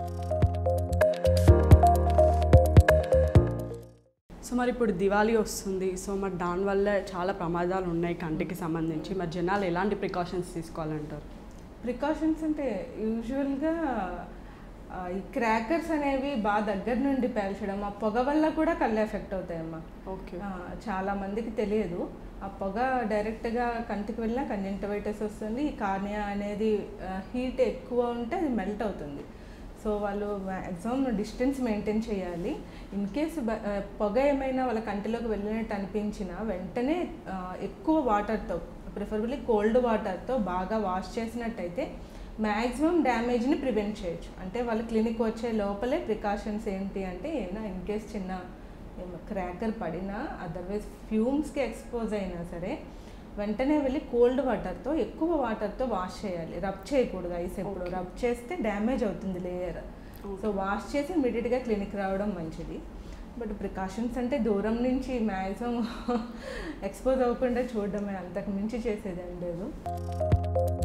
So మరి ఇప్పుడు దివాళీ వస్తుంది సో మరి దానివల్ల చాలా ప్రమాదాలు ఉన్నాయి కంటికి సంబంధించి మరి జనాలు ఎలాంటి ప్రికాషన్స్ తీసుకోవాలంటారు ప్రికాషన్స్ అంటే యూజువల్గా ఆ, ఈ క్రాకర్స్ అనేవి బాగా దగ్గర నుండి పేల్చడం ఆ పొగ వల్ల కూడా కళ్ళు ఎఫెక్ట్ అవుతాయమ్మా ఓకే ఆ, చాలా మందికి తెలియదు ఆ పొగ డైరెక్ట్గా కంటికి వెళ్ళినా కంజంటివైటిస్ వస్తుంది ఈ కార్నియా అనేది హీట్ ఎక్కువ ఉంటే అది మెల్ట్ అవుతుంది సో వాళ్ళు మ్యాక్సిమం డిస్టెన్స్ మెయింటైన్ చేయాలి ఇన్ కేస్ పొగ ఏమైనా వాళ్ళ కంటిలోకి వెళ్ళినట్టు అనిపించినా వెంటనే ఆ, ఎక్కువ వాటర్తో ప్రిఫరబుల్లీ కోల్డ్ వాటర్తో బాగా వాష్ చేసినట్టయితే మ్యాక్సిమం డ్యామేజ్ని ప్రివెంట్ చేయొచ్చు అంటే వాళ్ళు క్లినిక్ వచ్చే లోపలే ప్రికాషన్స్ ఏంటి అంటే ఏమైనా ఇన్ కేస్ చిన్న క్రాకర్ పడినా అదర్వైజ్ ఫ్యూమ్స్కి ఎక్స్పోజ్ అయినా సరే వెంటనే వెళ్ళి కోల్డ్ వాటర్తో ఎక్కువ వాటర్తో వాష్ చేయాలి రబ్ చేయకూడదు ఐస్ ఎప్పుడు Okay. రబ్ చేస్తే డ్యామేజ్ అవుతుంది లేయర్ సో వాష్ చేసి ఇమీడియట్గా క్లినిక్ రావడం మంచిది బట్ ప్రికాషన్స్ అంటే దూరం నుంచి మ్యాక్సిమం ఎక్స్పోజ్ అవ్వకుండా చూడడమే అంతకు మించి చేసేది ఏం లేదు